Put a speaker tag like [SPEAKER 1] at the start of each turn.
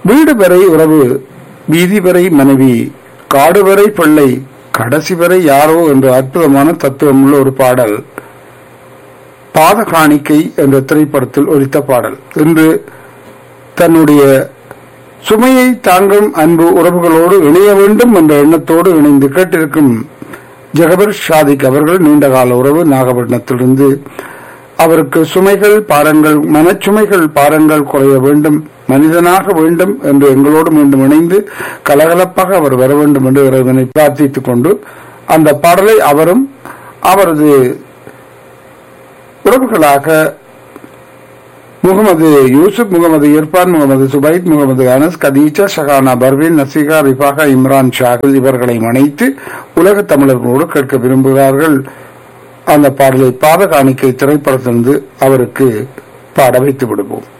[SPEAKER 1] வீடு வரை உறவு வீதி வரை மனைவி காடு வரை பிள்ளை கடைசி வரை யாரோ என்ற அற்புதமான தத்துவமுள்ள ஒரு பாடல் பாத காணிக்கை என்ற திரைப்படத்தில் ஒலித்த பாடல் இன்று தன்னுடைய சுமையை தாங்கும் அன்பு உறவுகளோடு இணைய வேண்டும் என்ற எண்ணத்தோடு இணைந்து கேட்டிருக்கும் ஜெகபர் ஷாதிக் அவர்கள் நீண்டகால உறவு நாகப்பட்டினத்திலிருந்து அவருக்கு சுமைகள் பாரங்கள் மனச்சுமைகள் பாரங்கள் குறைய வேண்டும் மனிதனாக வேண்டும் என்று எங்களோடு மீண்டும் இணைந்து கலகலப்பாக அவர் வர வேண்டும் என்று இறைவனை பிரார்த்தித்துக் கொண்டு அந்த பாடலை அவரும் அவரது உறவுகளாக முகமது யூசுப் முகமது இர்பான் முகமது சுபைத் முகமது அனஸ் கதீஜா ஷஹானா பர்வீன் நசீகா ரிஃபாகா இம்ரான் ஷாகில் இவர்களை இணைத்து உலக தமிழர்களோடு கேட்க விரும்புகிறார்கள் அந்த பாடலை பாத காணிக்கை திரைப்படத்திலிருந்து அவருக்கு பாட வைத்து விடுவோம்